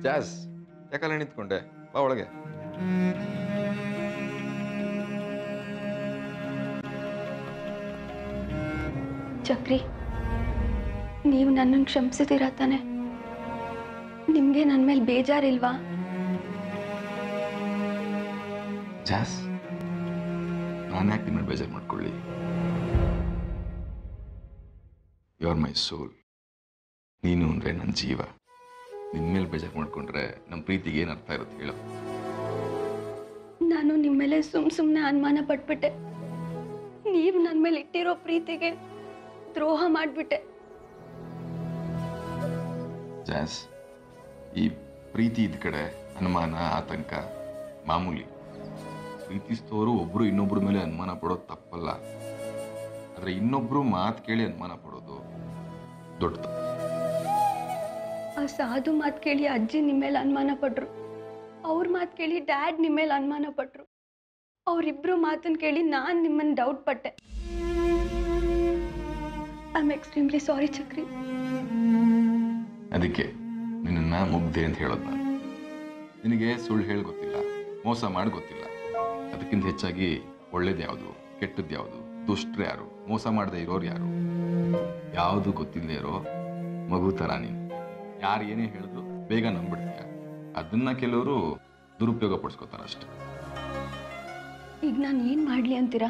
ಜಾಸ್ ಯಾಕಲ್ಲ ನಿಂತ್ಕೊಂಡೆ ಬಾ ಒಳಗೆ ಚಕ್ರಿ ನೀವು ನನ್ನನ್ನು ಕ್ಷಮಿಸಿದ್ದೀರಾ ತಾನೆ ನಿಮಗೆ ನನ್ನ ಮೇಲೆ ಬೇಜಾರಿಲ್ವಾ ಜಾಸ್ ನಾನು ಯಾಕೆ ನಿಮ್ಮನ್ನು ಬೇಜಾರು ಮಾಡ್ಕೊಳ್ಳಿ ಯು ಆರ್ ಮೈ ಸೋಲ್ ನೀನು ಅಂದರೆ ನನ್ನ ಜೀವ ನಿನ್ನ ಮೇಲೆ ಬೇಜಾರು ಮಾಡ್ಕೊಂಡ್ರೆ ನಮ್ಮ ಪ್ರೀತಿಗೆ ಏನು ಅರ್ಥ ಇರುತ್ತೆ ಹೇಳು ನಾನು ನಿಮ್ಮ ಮೇಲೆ ಸುಮ್ ಸುಮ್ಮನೆ ಅನುಮಾನ ಪಟ್ಬಿಟ್ಟೆ ನೀವು ನನ್ನ ಮೇಲೆ ಇಟ್ಟಿರೋ ಪ್ರೀತಿಗೆ ದ್ರೋಹ ಮಾಡಿಬಿಟ್ಟೆ ಜಾಸ್ ಈ ಪ್ರೀತಿ ಇದ್ದ ಕಡೆ ಅನುಮಾನ ಆತಂಕ ಮಾಮೂಲಿ ಪ್ರೀತಿಸಿದವರು ಒಬ್ರು ಇನ್ನೊಬ್ರ ಮೇಲೆ ಅನುಮಾನ ಪಡೋದು ತಪ್ಪಲ್ಲ ಆದರೆ ಇನ್ನೊಬ್ರು ಮಾತು ಕೇಳಿ ಅನುಮಾನ ಪಡೋದು ದೊಡ್ಡ ತಪ್ಪು ಆ ಸಾಧು ಮಾತು ಕೇಳಿ ಅಜ್ಜಿ ನಿಮ್ಮ ಮೇಲೆ ಅನುಮಾನ ಪಟ್ರು ಅವ್ರ ಮಾತು ಕೇಳಿ ಡ್ಯಾಡ್ ನಿಮ್ಮ ಮೇಲೆ ಅನುಮಾನ ಪಟ್ರು ಅವರಿಬ್ರು ಮಾತನ್ನ ಕೇಳಿ ನಾನು ನಿಮ್ಮನ್ನು ಡೌಟ್ ಪಟ್ಟೆ I am extremely sorry Chakri ಅದಕ್ಕೆ ನಿನ್ನನ್ನು ಮುಗ್ಧೆ ಅಂತ ಹೇಳೋದು ನಾನು ನಿನಗೆ ಸುಳ್ಳು ಹೇಳಿ ಗೊತ್ತಿಲ್ಲ ಮೋಸ ಮಾಡಿ ಗೊತ್ತಿಲ್ಲ ಅದಕ್ಕಿಂತ ಹೆಚ್ಚಾಗಿ ಒಳ್ಳೇದು ಯಾವುದು ಕೆಟ್ಟದ್ದು ಯಾವುದು ದುಷ್ಟರು ಯಾರು ಮೋಸ ಮಾಡದೆ ಇರೋರು ಯಾರು ಯಾವುದು ಗೊತ್ತಿಲ್ಲದೆ ಇರೋ ಮಗು ಥರ ನೀನು ಯಾರು ಏನೇ ಹೇಳಿದ್ರು ಬೇಗ ನಂಬಿಡ್ತೀಯ ಅದನ್ನ ಕೆಲವರು ದುರುಪಯೋಗ ಪಡಿಸ್ಕೋತಾರೆ ಅಷ್ಟೆ ಈಗ ನಾನು ಏನು ಮಾಡಲಿ ಅಂತೀರಾ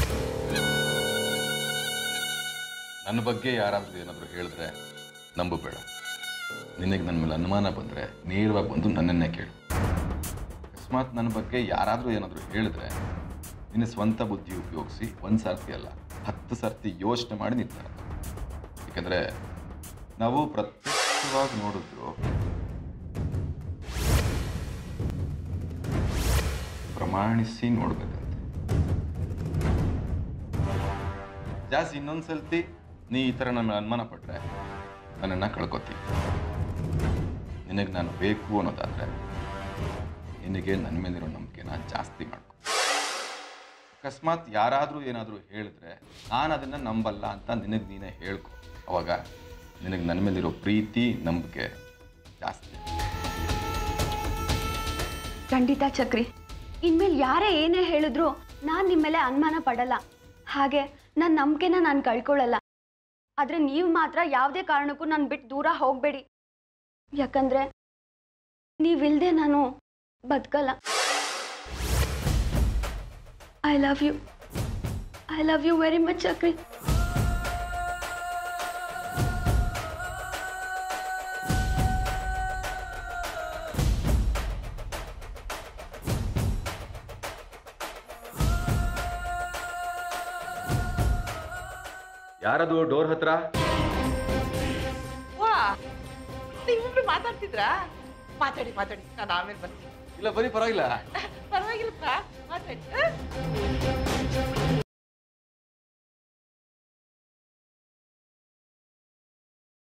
ನನ್ನ ಬಗ್ಗೆ ಯಾರಾದರೂ ಏನಾದರೂ ಹೇಳಿದ್ರೆ ನಂಬಬೇಡ ನಿನಗೆ ನನ್ನ ಮೇಲೆ ಅನುಮಾನ ಬಂದರೆ ನೇರವಾಗಿ ಬಂದು ನನ್ನನ್ನೇ ಕೇಳು ಅಕಸ್ಮಾತ್ ನನ್ನ ಬಗ್ಗೆ ಯಾರಾದರೂ ಏನಾದರೂ ಹೇಳಿದ್ರೆ ನಿನ್ನ ಸ್ವಂತ ಬುದ್ಧಿ ಉಪಯೋಗಿಸಿ ಒಂದು ಸರ್ತಿ ಅಲ್ಲ ಹತ್ತು ಸರ್ತಿ ಯೋಚನೆ ಮಾಡಿ ನಿಂತಾರೆ ಯಾಕಂದರೆ ನಾವು ಪ್ರತ್ಯಕ್ಷವಾಗಿ ನೋಡಿದ್ರು ಪ್ರಮಾಣಿಸಿ ನೋಡ್ಬೇಕಂತೆ ಜಾಸ್ತಿ ಇನ್ನೊಂದು ಸಲ್ತಿ ನೀ ಈ ಥರ ನನ್ನ ಅನುಮಾನ ಪಟ್ರೆ ನನ್ನನ್ನು ಕಳ್ಕೊತಿ ನಿನಗೆ ನಾನು ಬೇಕು ಅನ್ನೋದಾದ್ರೆ ನಿನಗೆ ನನ್ನ ಮೇಲಿರೋ ನಂಬಿಕೆನ ಜಾಸ್ತಿ ಮಾಡ್ಕೊ ಅಕಸ್ಮಾತ್ ಯಾರಾದರೂ ಏನಾದರೂ ಹೇಳಿದ್ರೆ ನಾನು ಅದನ್ನು ನಂಬಲ್ಲ ಅಂತ ನಿನಗೆ ನೀನೇ ಹೇಳ್ಕೊ ಅವಾಗ ನಿನಗೆ ನನ್ನ ಮೇಲಿರೋ ಪ್ರೀತಿ ನಂಬಿಕೆ ಜಾಸ್ತಿ ಖಂಡಿತ ಚಕ್ರಿ ಇನ್ಮೇಲೆ ಯಾರೇ ಏನೇ ಹೇಳಿದ್ರು ನಾನು ನಿಮ್ಮ ಮೇಲೆ ಅನುಮಾನ ಪಡಲ್ಲ ಹಾಗೆ ನನ್ನ ನಂಬಿಕೆನ ನಾನು ಕಳ್ಕೊಳ್ಳಲ್ಲ ಆದರೆ ನೀವು ಮಾತ್ರ ಯಾವುದೇ ಕಾರಣಕ್ಕೂ ನಾನು ಬಿಟ್ಟು ದೂರ ಹೋಗಬೇಡಿ ಯಾಕಂದ್ರೆ ನೀವಿಲ್ದೆ ನಾನು ಬದುಕಲ್ಲ I love you I love you very much Chakri ಯಾರದು ಡೋರ್ ಹತ್ರ ವಾ ನೀವಿಬ್ರು ಮಾತಾಡ್ತಿದ್ರಾ ಮಾತಾಡಿ ಮಾತಾಡಿ ನಾನು ಆಮೇಲೆ ಬರ್ತೀನಿ ಇಲ್ಲ ಬರೀ ಪರವಾಗಿಲ್ಲ ಪರವಾಗಿಲ್ಲಪ್ಪ ಮಾತಾಡಿ ಆ?